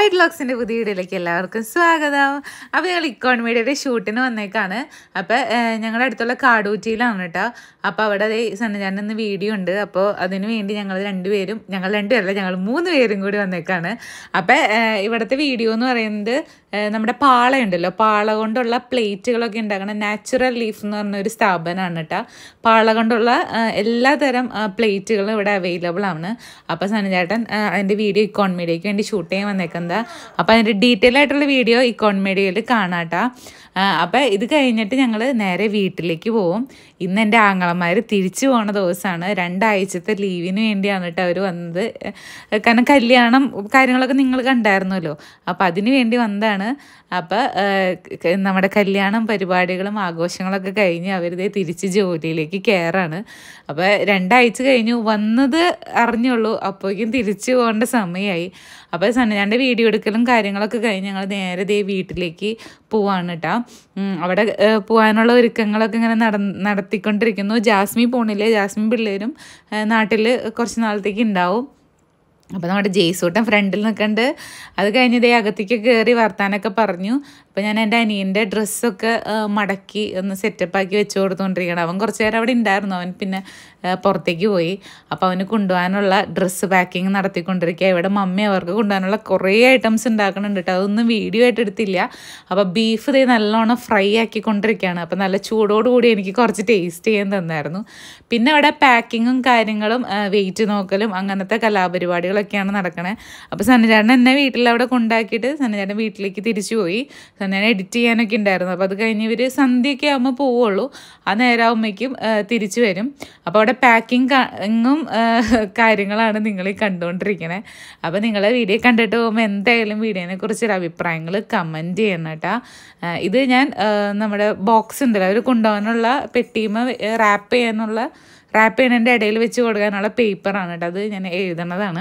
bright ലോക്സിൻ്റെ പുതിയ വീഡിയോയിലേക്ക് എല്ലാവർക്കും സ്വാഗതം അപ്പോൾ ഞങ്ങൾ ഇക്കോൺ മീഡിയയുടെ ഷൂട്ടിന് വന്നേക്കാണ് അപ്പോൾ ഞങ്ങളുടെ അടുത്തുള്ള കാടൂറ്റിയിലാണ് കേട്ടോ അപ്പോൾ അവിടെ അതേ സന്നജാൻ എന്ന വീഡിയോ ഉണ്ട് അപ്പോൾ അതിന് വേണ്ടി ഞങ്ങൾ രണ്ടുപേരും ഞങ്ങൾ രണ്ടുപേരല്ല ഞങ്ങൾ മൂന്ന് പേരും കൂടി വന്നേക്കാണ് അപ്പോൾ ഇവിടുത്തെ വീഡിയോ എന്ന് പറയുന്നത് ഏഹ് നമ്മുടെ പാളയുണ്ടല്ലോ പാള കൊണ്ടുള്ള പ്ലേറ്റുകളൊക്കെ ഉണ്ടാക്കുന്ന നാച്ചുറൽ ലീഫ് എന്ന് പറഞ്ഞ ഒരു സ്ഥാപനമാണ് കേട്ടോ പാള കൊണ്ടുള്ള ഏഹ് എല്ലാതരം ഏഹ് പ്ലേറ്റുകളും ഇവിടെ അവൈലബിൾ ആണ് അപ്പോൾ സനചേട്ടൻ ഏഹ് അതിൻ്റെ വീഡിയോ ഇക്കോൺ മീഡിയയ്ക്ക് വേണ്ടി ഷൂട്ട് ചെയ്യാൻ വന്നേക്കുന്നത് അപ്പോൾ അതിൻ്റെ ഡീറ്റെയിൽ ആയിട്ടുള്ള വീഡിയോ ഇക്കോൺ മീഡിയയിൽ കാണാട്ടോ അപ്പോൾ ഇത് കഴിഞ്ഞിട്ട് ഞങ്ങൾ നേരെ വീട്ടിലേക്ക് പോവും ഇന്ന് എൻ്റെ ആങ്ങളമാർ തിരിച്ചു പോണ ദിവസമാണ് രണ്ടാഴ്ചത്തെ ലീവിന് വേണ്ടിയാണ് കേട്ടോ അവർ വന്നത് ഏഹ് കാരണം കല്യാണം കാര്യങ്ങളൊക്കെ നിങ്ങൾ കണ്ടായിരുന്നല്ലോ അപ്പോൾ അതിന് വേണ്ടി വന്നതാണ് അപ്പോൾ നമ്മുടെ കല്യാണം പരിപാടികളും ആഘോഷങ്ങളൊക്കെ കഴിഞ്ഞ് അവരിതേ തിരിച്ച് ജോലിയിലേക്ക് കയറാണ് അപ്പോൾ രണ്ടാഴ്ച കഴിഞ്ഞു വന്നത് അറിഞ്ഞുള്ളൂ അപ്പോഴേക്കും തിരിച്ചു പോകേണ്ട സമയമായി അപ്പോൾ സന്നജാൻ്റെ വീഡിയോ എടുക്കലും കാര്യങ്ങളൊക്കെ കഴിഞ്ഞ് ഞങ്ങൾ നേരെ ദേ വീട്ടിലേക്ക് പോവാണ് കേട്ടോ ഉം, അവിടെ ഏഹ്, പോകാനുള്ള ഒരുക്കങ്ങളൊക്കെ ഇങ്ങനെ നട നടത്തിക്കൊണ്ടിരിക്കുന്നു ജാസ്മി പോണില്ലേ ജാസ്മി പിള്ളേരും നാട്ടിൽ കുറച്ച് നാളത്തേക്ക് ഉണ്ടാവും അപ്പോൾ നമ്മുടെ ജെയ്സൂട്ടൻ ഫ്രണ്ടിൽ നിൽക്കണ്ട് അത് കഴിഞ്ഞ് ഇതേ അകത്തേക്ക് കയറി വർത്താനൊക്കെ പറഞ്ഞു അപ്പോൾ ഞാൻ എൻ്റെ അനിയൻ്റെ ഡ്രസ്സൊക്കെ മടക്കി ഒന്ന് സെറ്റപ്പാക്കി വെച്ച് കൊടുത്തുകൊണ്ടിരിക്കുകയാണ് അവൻ കുറച്ച് നേരം അവിടെ ഉണ്ടായിരുന്നു അവൻ പിന്നെ ആ, പുറത്തേക്ക് പോയി അപ്പോൾ അവന് കൊണ്ടുപോകാനുള്ള ഡ്രസ്സ് പാക്കിങ് നടത്തിക്കൊണ്ടിരിക്കുക ഇവിടെ മമ്മി അവർക്ക് കൊണ്ടുപോകാനുള്ള കുറേ ഐറ്റംസ് ഉണ്ടാക്കുന്നുണ്ട് കേട്ടോ അതൊന്നും വീഡിയോ ആയിട്ട് എടുത്തില്ല അപ്പോൾ ബീഫ് ദേ നല്ലോണം ഫ്രൈ ആക്കിക്കൊണ്ടിരിക്കുകയാണ് അപ്പോൾ നല്ല ചൂടോടുകൂടി എനിക്ക് കുറച്ച് ടേസ്റ്റ് ചെയ്യാൻ തന്നായിരുന്നു പിന്നെ അവിടെ പാക്കിങ്ങും കാര്യങ്ങളും വെയിറ്റ് നോക്കലും അങ്ങനത്തെ കലാപരിപാടികളൊക്കെയാണ് നടക്കണേ അപ്പോൾ സന്നചേട്ടൻ എന്നെ വീട്ടിൽ അവിടെ കൊണ്ടാക്കിയിട്ട് സന്നചേട്ടൻ വീട്ടിലേക്ക് തിരിച്ചു പോയി സന്നേനെ എഡിറ്റ് ചെയ്യാനൊക്കെ ഉണ്ടായിരുന്നു അപ്പോൾ അത് കഴിഞ്ഞ് ഇവർ സന്ധ്യയൊക്കെ ആകുമ്പോൾ പോവുള്ളൂ ആ നേരമാകുമ്പോഴേക്കും തിരിച്ചു വരും അപ്പോൾ അവിടെ പാക്കിങ്ങും കാര്യങ്ങളാണ് നിങ്ങൾ ഈ കണ്ടുകൊണ്ടിരിക്കണേ അപ്പോൾ നിങ്ങൾ വീഡിയോ കണ്ടിട്ട് പോകുമ്പോൾ എന്തായാലും വീഡിയോനെ കുറിച്ചൊരു അഭിപ്രായങ്ങൾ കമൻറ്റ് ചെയ്യണം കേട്ടോ ആ, ഇത് ഞാൻ ആ, നമ്മുടെ ബോക്സ് ഉണ്ടല്ലോ അവർ കൊണ്ടുപോകാനുള്ള പെട്ടിമ റാപ്പ് ചെയ്യാനുള്ള റാപ്പ് ചെയ്യണതിൻ്റെ ഇടയിൽ വെച്ച് കൊടുക്കാനുള്ള പേപ്പറാണ് കേട്ടോ അത് ഞാൻ എഴുതണതാണ്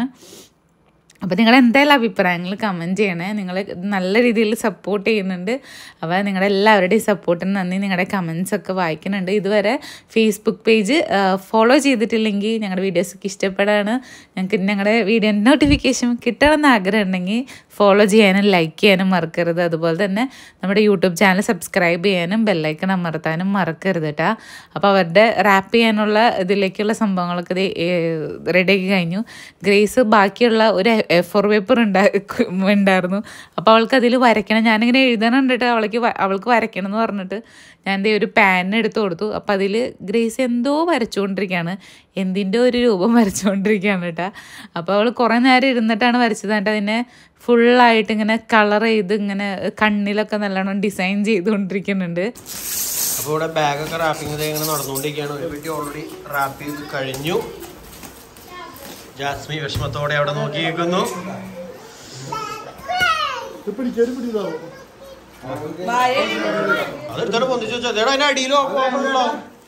അപ്പോൾ നിങ്ങൾ എന്തായാലും അഭിപ്രായങ്ങൾ കമൻറ്റ് ചെയ്യണേ നിങ്ങൾ നല്ല രീതിയിൽ സപ്പോർട്ട് ചെയ്യുന്നുണ്ട് അപ്പോൾ നിങ്ങളുടെ എല്ലാവരുടെയും സപ്പോർട്ടിന് നന്ദി നിങ്ങളുടെ കമൻസ് ഒക്കെ വായിക്കുന്നുണ്ട് ഇതുവരെ ഫേസ്ബുക്ക് പേജ് ഫോളോ ചെയ്തിട്ടില്ലെങ്കിൽ ഞങ്ങളുടെ വീഡിയോസൊക്കെ ഇഷ്ടപ്പെടാണ് ഞങ്ങൾക്ക് ഞങ്ങളുടെ വീഡിയോ നോട്ടിഫിക്കേഷൻ കിട്ടണമെന്ന് ആഗ്രഹം ഉണ്ടെങ്കിൽ ഫോളോ ചെയ്യാനും ലൈക്ക് ചെയ്യാനും മറക്കരുത് അതുപോലെ തന്നെ നമ്മുടെ യൂട്യൂബ് ചാനൽ സബ്സ്ക്രൈബ് ചെയ്യാനും ബെല്ലൈക്കൺ അമർത്താനും മറക്കരുത് കേട്ടോ അപ്പോൾ അവരുടെ റാപ്പ് ചെയ്യാനുള്ള ഇതിലേക്കുള്ള സംഭവങ്ങളൊക്കെ റെഡിയാക്കി കഴിഞ്ഞു ഗ്രേസ് ബാക്കിയുള്ള ഒരു എ ഫോർ പേപ്പർ ഉണ്ടാ ഉണ്ടായിരുന്നു അപ്പോൾ അവൾക്ക് അതിൽ വരയ്ക്കണം ഞാനിങ്ങനെ എഴുതണം കേട്ടോ അവൾക്ക് വ- അവൾക്ക് വരയ്ക്കണം എന്ന് പറഞ്ഞിട്ട് ഞാൻ ദേ ഒരു പാൻ എടുത്ത് കൊടുത്തു അപ്പോൾ അതിൽ ഗ്രേസ് എന്തോ വരച്ചുകൊണ്ടിരിക്കുകയാണ് എന്തിൻ്റെ ഒരു രൂപം വരച്ചുകൊണ്ടിരിക്കുകയാണ് കേട്ടോ അപ്പോൾ അവൾ കുറേ നേരം ഇരുന്നിട്ടാണ് വരച്ചത് എന്നിട്ട് അതിനെ ഫുള്ളായിട്ട് ഇങ്ങനെ കളർ ചെയ്ത് ഇങ്ങനെ കണ്ണിലൊക്കെ നല്ലോണം ഡിസൈൻ ചെയ്തുകൊണ്ടിരിക്കുന്നുണ്ട് അപ്പോൾ ഇവിടെ ബാഗൊക്കെ റാപ്പിംഗ് ഇങ്ങനെ നടന്നുകൊണ്ടിരിക്കുകയാണ് ഒരു പെട്ടി ഓൾറെഡി റാപ്പ് ചെയ്ത് കഴിഞ്ഞു ജാസ്മി വിഷമത്തോടെ അവിടെ നോക്കിയിരിക്കുന്നു അതെടുത്തോടെ പൊന്തിച്ചു വെച്ചോ അതേടാ അതിന്റെ അടിയിലോ ഓപ്പണുള്ളോ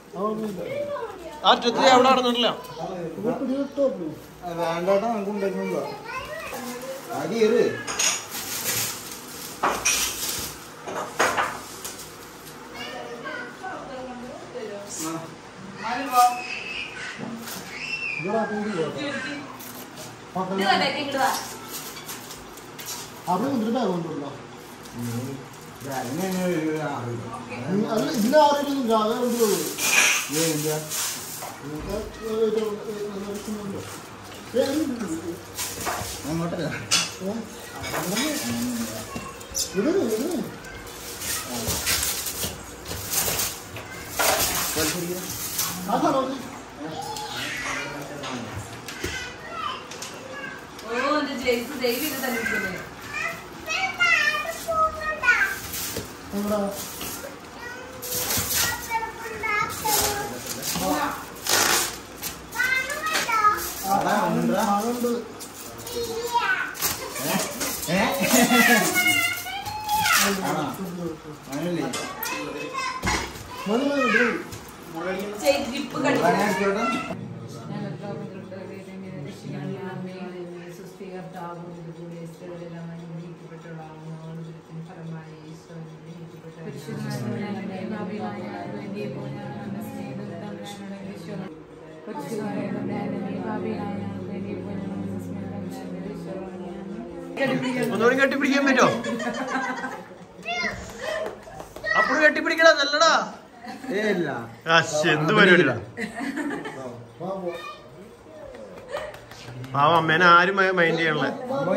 ആ അറ്റത്തിൽ അവിടെ നടന്നിട്ടില്ല വേണ്ടാട്ടാ നമുക്ക് ഉണ്ടായിരുന്നില്ല അടിയേറ് അവിടെ വന്നിട്ട് ബാഗ് കൊണ്ടുണ്ടോ അല്ല ഇതിൽ ആരെങ്കിലും ജാഥ കൊണ്ടുപോകും അങ്ങോട്ടല്ല അതുകൊണ്ട് മതി മതി പരിശുദ്ധ ഒന്നുകൂടി കെട്ടിപ്പിടിക്കാൻ പറ്റോ അപ്പോഴും കെട്ടിപ്പിടിക്കടാ നല്ലടാ ആ, ശ്ശെ, എന്ത് പരിപാടിയാ പാവം അമ്മേനെ ആരും മൈൻഡ് ചെയ്യണല്ലേ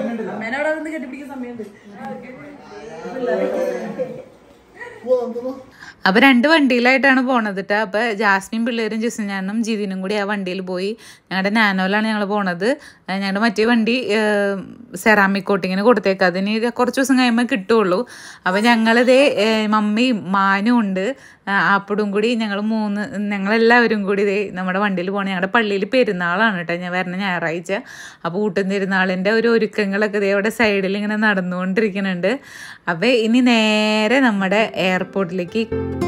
പോവാ എന്തോ അപ്പൊ രണ്ട് വണ്ടിയിലായിട്ടാണ് പോണത് കേട്ടോ അപ്പൊ ജാസ്മിൻ പിള്ളേരും ജിസിഞ്ഞാനും ജിതിനും കൂടി ആ വണ്ടിയിൽ പോയി ഞങ്ങളുടെ നാനോയിലാണ് ഞങ്ങൾ പോണത് ഏഹ് ഞങ്ങളുടെ മറ്റേ വണ്ടി സെറാമിക് കോട്ടിങ്ങിന് കൊടുത്തേക്കാം അതിന് കുറച്ച് ദിവസം കഴിയുമ്പോൾ കിട്ടുള്ളൂ അപ്പൊ ഞങ്ങളിതേ ഏഹ് മമ്മിയും മാനും ഉണ്ട് ആ, ആപ്പിടും കൂടി ഞങ്ങൾ മൂന്ന് ഞങ്ങളെല്ലാവരും കൂടി ഇതേ നമ്മുടെ വണ്ടിയിൽ പോകണം ഞങ്ങളുടെ പള്ളിയിൽ പെരുന്നാളാണ് കേട്ടോ ഞാൻ വരുന്ന ഞായറാഴ്ച അപ്പോൾ ഊട്ടും തിരുനാളിൻ്റെ ഒരു ഒരുക്കങ്ങളൊക്കെ ഇതേ അവിടെ സൈഡിൽ ഇങ്ങനെ നടന്നുകൊണ്ടിരിക്കുന്നുണ്ട് അപ്പോൾ ഇനി നേരെ നമ്മുടെ എയർപോർട്ടിലേക്ക്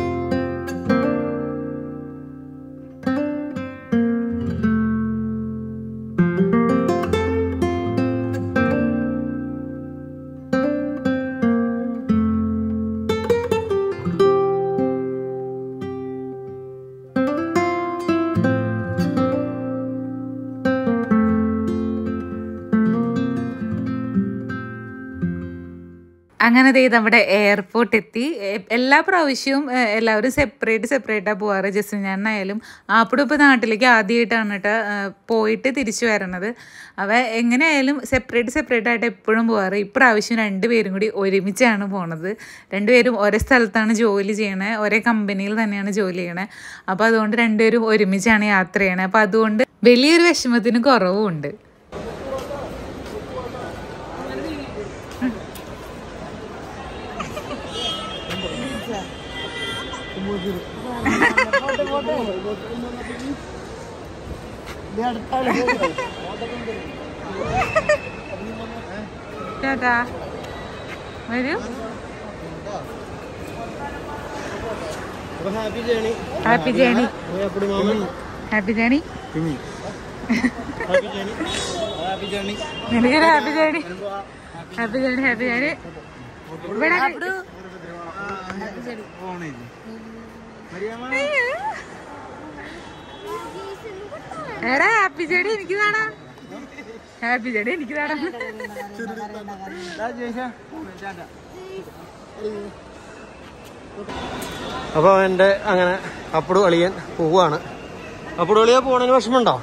അങ്ങനെ ദേ നമ്മുടെ എയർപോർട്ട് എത്തി എ- എല്ലാ പ്രാവശ്യവും എ, എല്ലാവരും സെപ്പറേറ്റ് സെപ്പറേറ്റാണ് പോവാറ് ജസ്റ്റ് ഞാനായാലും ആപ്പിടും ഇപ്പോൾ നാട്ടിലേക്ക് ആദ്യമായിട്ടാണ് കേട്ടോ ഏ, പോയിട്ട് തിരിച്ചു വരണത് അവ എങ്ങനെയായാലും സെപ്പറേറ്റ് സെപ്പറേറ്റ് ആയിട്ട് എപ്പോഴും പോവാറ് ഇപ്രാവശ്യം രണ്ടുപേരും കൂടി ഒരുമിച്ചാണ് പോണത് രണ്ടുപേരും ഒരേ സ്ഥലത്താണ് ജോലി ചെയ്യണേ ഒരേ കമ്പനിയിൽ തന്നെയാണ് ജോലി ചെയ്യണേ അപ്പോൾ അതുകൊണ്ട് രണ്ടുപേരും ഒരുമിച്ചാണ് യാത്ര ചെയ്യണേ അപ്പോൾ അതുകൊണ്ട് വലിയൊരു വിഷമത്തിന് കുറവുമുണ്ട് ചേട്ടാ വരൂ ഹാപ്പി ജേണി ഹാപ്പി ജേണി എപ്പോഴും മാമൻ happy journey happy journey happy journey നിനക്കൊരു happy journey happy journey happy journey ഇവിടെ എടാ ഹാപ്പി ജേണി എനിക്ക് കാണാം ഹാപ്പി ജേണി എനിക്ക് കാണാം അപ്പൊ എന്റെ അങ്ങനെ അപ്പടു അളിയൻ പോവാണ് അപ്പടു അളിയ പോണതിന് വിഷമമുണ്ടോ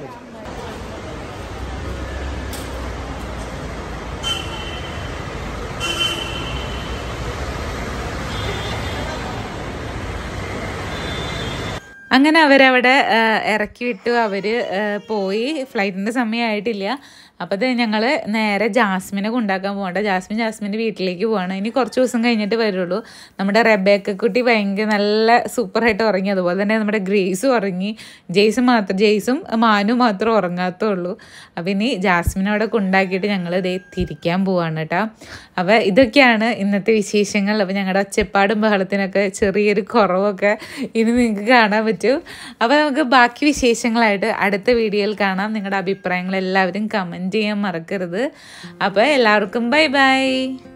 അങ്ങനെ അവരവിടെ ആ, ഇറക്കി വിട്ടു അവർ പോയി ഫ്ലൈറ്റിൻ്റെ സമയമായിട്ടില്ല അപ്പോൾ അത് ഞങ്ങൾ നേരെ ജാസ്മിനെ കൊണ്ടാക്കാൻ പോകണ്ട ജാസ്മിൻ ജാസ്മിൻ്റെ വീട്ടിലേക്ക് പോവാണ് ഇനി കുറച്ച് ദിവസം കഴിഞ്ഞിട്ട് വരുള്ളൂ നമ്മുടെ റെബേക്ക കുട്ടി ഭയങ്കര നല്ല സൂപ്പറായിട്ട് ഉറങ്ങി അതുപോലെ തന്നെ നമ്മുടെ ഗ്രേസും ഉറങ്ങി ജെയ്സും മാത്രം ജെയ്സും മാനും മാത്രം ഉറങ്ങാത്തുള്ളൂ അപ്പോൾ ഇനി ജാസ്മിനെ അവിടെ കൊണ്ടാക്കിയിട്ട് ഞങ്ങൾ ഇതേ തിരിക്കാൻ പോവാണ് കേട്ടോ അപ്പോൾ ഇതൊക്കെയാണ് ഇന്നത്തെ വിശേഷങ്ങൾ അപ്പോൾ ഞങ്ങളുടെ ഒച്ചപ്പാടും ബഹളത്തിനൊക്കെ ചെറിയൊരു കുറവൊക്കെ ഇനി നിങ്ങൾക്ക് കാണാൻ പറ്റും അപ്പോൾ നമുക്ക് ബാക്കി വിശേഷങ്ങളായിട്ട് അടുത്ത വീഡിയോയിൽ കാണാം നിങ്ങളുടെ അഭിപ്രായങ്ങൾ എല്ലാവരും കമൻറ്റ് ചെയ്യാൻ മറക്കരുത് അപ്പോൾ എല്ലാവർക്കും ബൈ ബൈ